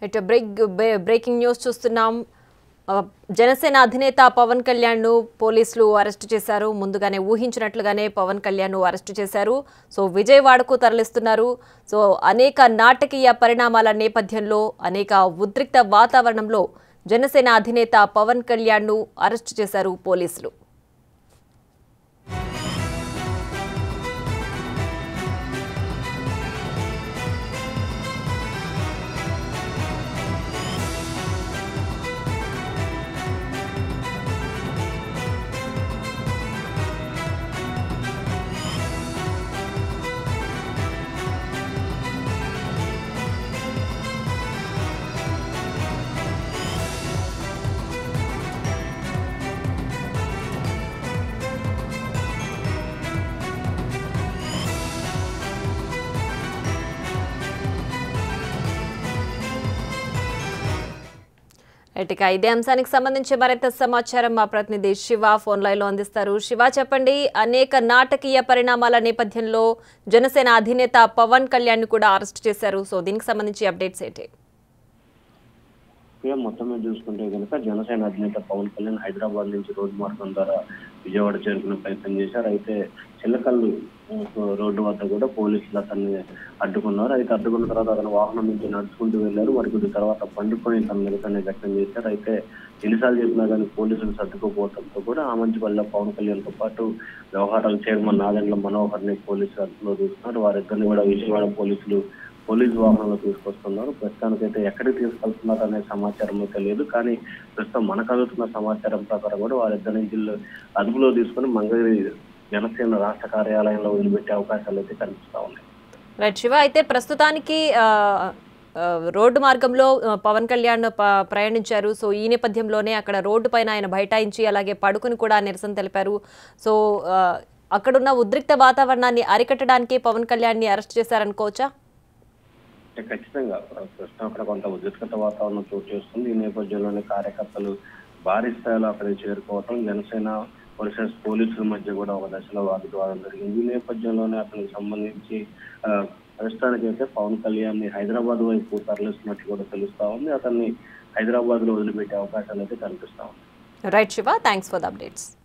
ఇటు break బ్రే- breaking news చూస్తున్నాం ఆ, జనసేన అధినేత పవన్ కళ్యాణ్ను పోలీసులు అరెస్టు చేశారు ముందుగానే ఊహించినట్లుగానే పవన్ కళ్యాణ్ను అరెస్టు చేశారు సో విజయవాడకు తరలిస్తున్నారు సో అనేక నాటకీయ పరిణామాల నేపథ్యంలో అనేక ఉద్రిక్త వాతావరణంలో జనసేన అధినేత పవన్ కళ్యాణ్ను అరెస్టు చేశారు పోలీసులు ఇక ఇదే అంశానికి సంబంధించి మరింత సమాచారం మా ప్రతినిధి శివ ఫోన్ లైన్ లో అందిస్తారు శివ చెప్పండి అనేక నాటకీయ పరిణామాల నేపథ్యంలో జనసేన అధినేత పవన్ కళ్యాణ్ కూడా అరెస్ట్ చేశారు సో దీనికి సంబంధించి అప్డేట్స్ ఏంటి ఇక మొత్తం మీద చూసుకుంటే కనుక జనసేన అధినేత పవన్ కళ్యాణ్ హైదరాబాద్ నుంచి రోడ్డు మార్గం ద్వారా విజయవాడ చేరుకునే ప్రయత్నం చేశారు అయితే చిల్లకల్లు ఆ, రోడ్డు వద్ద కూడా పోలీసులు అతన్ని అడ్డుకున్నారు అయితే అడ్డుకున్న తర్వాత అతను వాహనం నుంచి నడుచుకుంటూ వెళ్ళారు మరి కొద్ది తర్వాత పండుకొని తన నిరసన వ్యక్తం చేశారు అయితే ఎన్నిసార్లు చెప్పినా కానీ పోలీసులు సర్దుకోపోవడంతో కూడా ఆ మంచి వల్ల పవన్ కళ్యాణ్ తో పాటు వ్యవహారాల చైర్మన్ నాదెండ్ల మనోహర్ ని పోలీసులు అదుపులో చూస్తున్నారు వారిద్దరిని కూడా విజయవాడ పోలీసులు పోలీసు వాహనంలో తీసుకొస్తున్నారు ప్రస్తుతానికైతే ఎక్కడికి తీసుకెళ్తున్నారు అనే సమాచారం అయితే లేదు కానీ ప్రస్తుతం మనకు అందుతున్న సమాచారం ప్రకారం కూడా వారిద్దరి నుంచి అదుపులో తీసుకుని మంగళగిరి జనసేన రాష్ట్ర కార్యాలయంలో వదిలిపెట్టే అవకాశాలు అయితే కనిపిస్తా ఉన్నాయి రైట్ శివ అయితే ప్రస్తుతానికి ఆ, ఆ, రోడ్డు మార్గంలో ఆ, పవన్ కళ్యాణ్ ప- ప్రయాణించారు సో ఈ నేపథ్యంలోనే అక్కడ రోడ్డు పైన ఆయన బైఠాయించి అలాగే పడుకుని కూడా నిరసన తెలిపారు సో ఆ, అక్కడున్న ఉద్రిక్త వాతావరణాన్ని అరికట్టడానికి పవన్ కళ్యాణ్ని అరెస్ట్ చేశారనుకోవచ్చా అంటే ఖచ్చితంగా ప్రస్తుతం అక్కడ కొంత ఉద్రిక్తత వాతావరణం చోటు చేసుకుంది ఈ నేపథ్యంలోనే కార్యకర్తలు భారీ స్థాయిలో అక్కడికి చేరుకోవటం జనసేన వర్సెస్ పోలీసుల మధ్య కూడా ఒక దశలో వాగ్వివాదం జరిగింది ఈ నేపథ్యంలోనే అతనికి సంబంధించి ఆ, ప్రస్తుతానికైతే పవన్ కళ్యాణ్ ని హైదరాబాద్ వైపు తరలిస్తున్నట్టు కూడా తెలుస్తా ఉంది అతన్ని హైదరాబాద్ లో వదిలిపెట్టే అవకాశాలు అయితే కనిపిస్తా ఉన్నాయి right Shiva thanks for the updates